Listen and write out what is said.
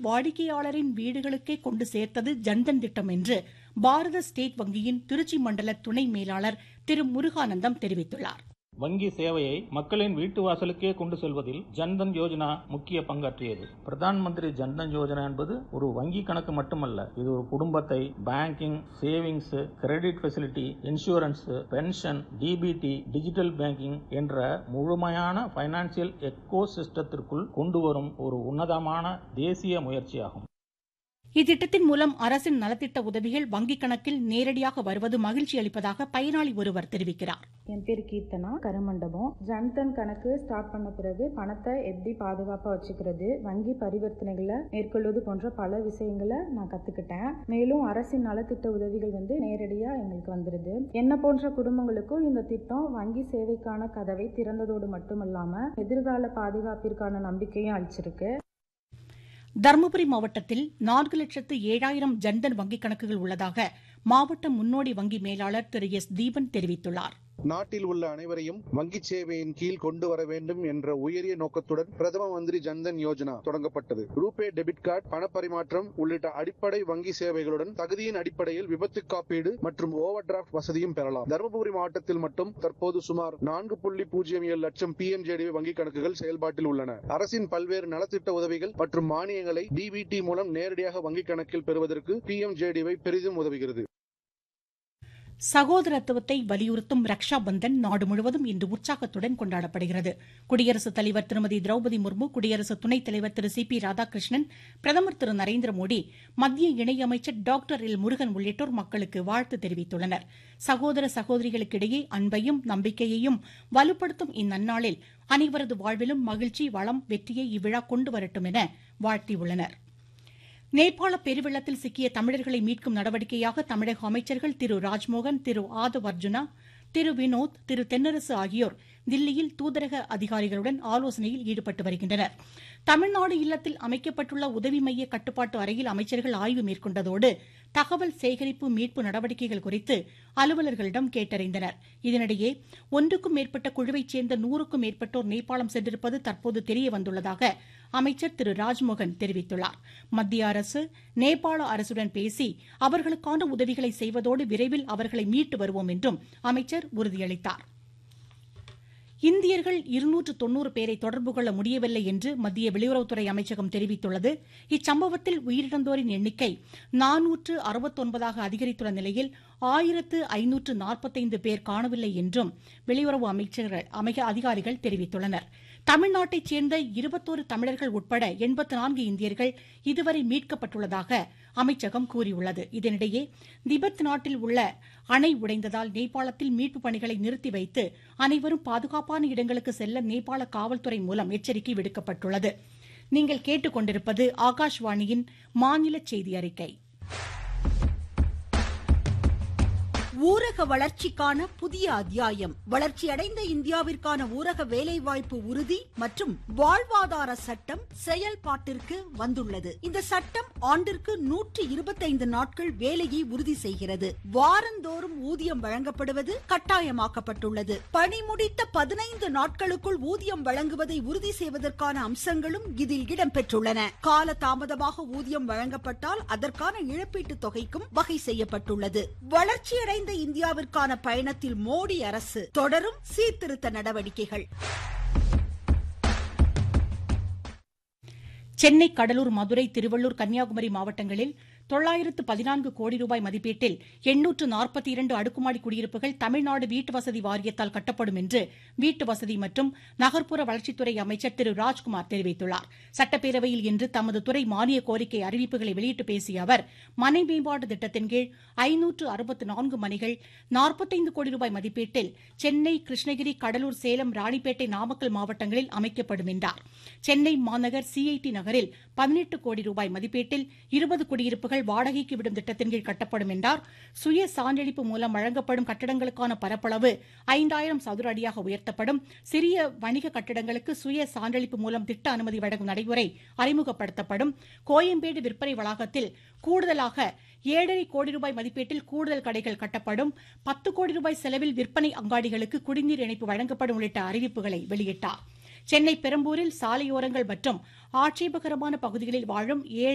வாடிக்கையாளரின் வீடுகளுக்கே கொண்டு சேர்த்தது ஜன்தன் திட்டம் என்று பாரத ஸ்டேட் வங்கியின் திருச்சி மண்டல துணை மேலாளர் திரு முருகானந்தம் தெரிவித்துள்ளார் வங்கி சேவையை மக்களின் வீட்டு வாசலுக்கே கொண்டு செல்வதில் ஜன்தன் யோஜனா முக்கிய பங்காற்றியது பிரதான் மந்திரி ஜன்தன் யோஜனா என்பது ஒரு வங்கி கணக்கு மட்டுமல்ல இது ஒரு குடும்பத்தை banking savings credit facility insurance pension DBT digital banking என்ற முழுமையான பைனான்சியல் எக்கோ சிஸ்டத்திற்குள் கொண்டு வரும் ஒரு உன்னதமான தேசிய முயற்சியாகும் இத்திட்டத்தின் மூலம் அரசின் நலத்திட்ட உதவிகள் வங்கிக் கணக்கில் நேரடியாக வருவது மகிழ்ச்சி அளிப்பதாக பயனாளி ஒருவர் தெரிவிக்கிறார் என் பேர் கீர்த்தனா கருமண்டபம் ஜன்தன் கணக்கு ஸ்டார்ட் பண்ண பிறகு பணத்தை எப்படி பாதுகாப்பாக வச்சுக்கிறது வங்கி பரிவர்த்தனைகளை மேற்கொள்வது போன்ற பல விஷயங்களை நான் கற்றுக்கிட்டேன் மேலும் அரசின் நலத்திட்ட உதவிகள் வந்து நேரடியாக எங்களுக்கு வந்துடுது என்ன போன்ற குடும்பங்களுக்கும் இந்த திட்டம் வங்கி சேவைக்கான கதவை திறந்ததோடு மட்டுமல்லாமல் எதிர்கால பாதுகாப்பிற்கான நம்பிக்கையும் அளிச்சிருக்கு தருமபுரி மாவட்டத்தில் நான்கு லட்சத்து ஏழாயிரம் ஜன்தன் வங்கிக் கணக்குகள் உள்ளதாக மாவட்ட முன்னோடி வங்கி மேலாளர் திரு எஸ் தீபன் தெரிவித்துள்ளார் நாட்டில் உள்ள அனைவரையும் வங்கி சேவையின் கீழ் கொண்டு வர வேண்டும் என்ற உயரிய நோக்கத்துடன் பிரதம மந்திரி ஜன்தன் யோஜனா தொடங்கப்பட்டது ரூபே டெபிட் கார்டு பணப்பரிமாற்றம் உள்ளிட்ட அடிப்படை வங்கி சேவைகளுடன் தகுதியின் அடிப்படையில் விபத்து காப்பீடு மற்றும் ஓவர் டிராப்ட் வசதியும் பெறலாம் தருமபுரி மாவட்டத்தில் மட்டும் தற்போது சுமார் நான்கு புள்ளி பூஜ்ஜியம் ஏழு லட்சம் பிஎம்ஜேடி வங்கி கணக்குகள் செயல்பாட்டில் உள்ளன அரசின் பல்வேறு நலத்திட்ட உதவிகள் மற்றும் மானியங்களை டிபிடி மூலம் நேரடியாக வங்கிக் கணக்கில் பெறுவதற்கு பிஎம்ஜேடிவை பெரிதும் உதவுகிறது சகோதரத்துவத்தை வலியுறுத்தும் ரக்ஷா பந்தன் நாடு முழுவதும் இன்று உற்சாகத்துடன் கொண்டாடப்படுகிறது குடியரசுத் தலைவர் திருமதி திரௌபதி முர்மு குடியரசு துணைத் தலைவர் திரு சி பி ராதாகிருஷ்ணன் பிரதமர் திரு நரேந்திர மோடி மத்திய இணையமைச்சர் டாக்டர் எல் முருகன் உள்ளிட்டோர் மக்களுக்கு வாழ்த்து தெரிவித்துள்ளனர் சகோதர சகோதரிகளுக்கிடையே அன்பையும் நம்பிக்கையையும் வலுப்படுத்தும் இந்நன்னாளில் அனைவரது வாழ்விலும் மகிழ்ச்சி வளம் வெற்றியை இவ்விழா கொண்டு வரட்டும் என வாழ்த்தியுள்ளனா் நேபாள பெருவெள்ளத்தில் சிக்கிய தமிழர்களை மீட்கும் நடவடிக்கையாக தமிழக அமைச்சர்கள் திரு ராஜ்மோகன் திரு ஆதவ் அர்ஜுனா திரு வினோத் திரு தென்னரசு ஆகியோர் தில்லியில் தூதரக அதிகாரிகளுடன் ஆலோசனையில் ஈடுபட்டு வருகின்றனர் தமிழ்நாடு இல்லத்தில் அமைக்கப்பட்டுள்ள உதவி மைய கட்டுப்பாட்டு அறையில் அமைச்சர்கள் ஆய்வு மேற்கொண்டதோடு தகவல் சேகரிப்பு மீட்பு நடவடிக்கைகள் குறித்து அலுவலர்களிடம் கேட்டறிந்தனர் இதனிடையே ஒன்றுக்கும் மேற்பட்ட குழுவைச் சேர்ந்த நூறுக்கும் மேற்பட்டோர் நேபாளம் சென்றிருப்பது தற்போது தெரியவந்துள்ளதாக அமைச்சர் திரு ராஜ்மோகன் தெரிவித்துள்ளார் மத்திய அரசு நேபாள அரசுடன் பேசி அவர்களுக்கான உதவிகளை செய்வதோடு விரைவில் அவர்களை மீட்டு வருவோம் என்றும் அமைச்சர் உறுதியளித்தார் இந்தியர்கள் இருநூற்று தொன்னூறு பேரை தொடர்பு கொள்ள முடியவில்லை என்று மத்திய வெளியுறவுத்துறை அமைச்சகம் தெரிவித்துள்ளது இச்சம்பவத்தில் உயிரிழந்தோரின் எண்ணிக்கை நானூற்று அறுபத்தொன்பதாக அதிகரித்துள்ள நிலையில் ஆயிரத்து ஐநூற்று நாற்பத்தைந்து பேர் காணவில்லை என்றும் வெளியுறவு அமைச்சர்கள் அதிகாரிகள் தெரிவித்துள்ளனர் தமிழ்நாட்டைச் சேர்ந்த இருபத்தோரு தமிழர்கள் உட்பட எண்பத்து நான்கு இந்தியர்கள் இதுவரை மீட்கப்பட்டுள்ளதாக அமைச்சகம் கூறியுள்ளது இதனிடையே திபெத் நாட்டில் உள்ள அணை உடைந்ததால் நேபாளத்தில் மீட்புப் பணிகளை நிறுத்தி வைத்து அனைவரும் பாதுகாப்பான இடங்களுக்கு செல்ல நேபாள காவல்துறை மூலம் எச்சரிக்கை விடுக்கப்பட்டுள்ளது நீங்கள் கேட்டுக்கொண்டிருப்பது ஆகாஷ்வாணியின் மாநில செய்தி அறிக்கை ஊரக வளர்ச்சிக்கான புதிய அத்தியாயம் வளர்ச்சியடைந்த இந்தியாவிற்கான ஊரக வேலைவாய்ப்பு உறுதி மற்றும் வாழ்வாதார சட்டம் செயல்பாட்டிற்கு வந்துள்ளது இந்த சட்டம் ஆண்டிற்கு நூற்றி இருபத்தைந்து நாட்கள் வேலையை உறுதி செய்கிறது வாரந்தோறும் ஊதியம் வழங்கப்படுவது கட்டாயமாக்கப்பட்டுள்ளது பணி முடித்த பதினைந்து நாட்களுக்குள் ஊதியம் வழங்குவதை உறுதி செய்வதற்கான அம்சங்களும் இதில் இடம்பெற்றுள்ளன கால தாமதமாக ஊதியம் வழங்கப்பட்டால் அதற்கான இழப்பீட்டுத் தொகைக்கும் வகை செய்யப்பட்டுள்ளது வளர்ச்சியடைந்த வளர்ந்த இந்தியாவிற்கான பயணத்தில் மோடி அரசு தொடரும் சீர்திருத்த நடவடிக்கைகள் சென்னை கடலூர் மதுரை திருவள்ளூர் கன்னியாகுமரி மாவட்டங்களில் தொள்ளாயிரத்து பதினான்கு கோடி ரூபாய் மதிப்பீட்டில் எண்ணூற்று நாற்பத்தி இரண்டு அடுக்குமாடி குடியிருப்புகள் தமிழ்நாடு வீட்டு வசதி வாரியத்தால் கட்டப்படும் என்று வீட்டு வசதி மற்றும் நகர்ப்புற வளர்ச்சித்துறை அமைச்சர் திரு ராஜ்குமார் தெரிவித்துள்ளார் சட்டப்பேரவையில் இன்று தமது துறை மானிய கோரிக்கை அறிவிப்புகளை வெளியிட்டு பேசிய அவர் மனை மேம்பாட்டு திட்டத்தின் கீழ் ஐநூற்று அறுபத்து நான்கு மனைகள் நாற்பத்தைந்து கோடி ரூபாய் மதிப்பீட்டில் சென்னை கிருஷ்ணகிரி கடலூர் சேலம் ராணிப்பேட்டை நாமக்கல் மாவட்டங்களில் அமைக்கப்படும் என்றார் சென்னை மாநகர் சிஐடி நகரில் பதினெட்டு கோடி ரூபாய் மதிப்பீட்டில் இருபது குடியிருப்புகள் வாடகைக்கு விடும் திட்டத்தின் கீழ் கட்டப்படும் என்றார் சுய சான்றளிப்பு மூலம் வழங்கப்படும் கட்டடங்களுக்கான பரப்பளவு ஐந்தாயிரம் சதுர அடியாக உயர்த்தப்படும் சிறிய வணிக கட்டடங்களுக்கு சுய சான்றளிப்பு மூலம் திட்ட அனுமதி வழங்கும் நடைமுறை அறிமுகப்படுத்தப்படும் கோயம்பேடு விற்பனை வளாகத்தில் கூடுதலாக ஏழரை கோடி ரூபாய் மதிப்பீட்டில் கூடுதல் கடைகள் கட்டப்படும் பத்து கோடி ரூபாய் செலவில் விற்பனை அங்காடிகளுக்கு குடிநீர் இணைப்பு வழங்கப்படும் உள்ளிட்ட அறிவிப்புகளை வெளியிட்டார் சென்னை பெரம்பூரில் சாலையோரங்கள் மற்றும் ஆட்சேபகரமான பகுதிகளில் வாழும் ஏழை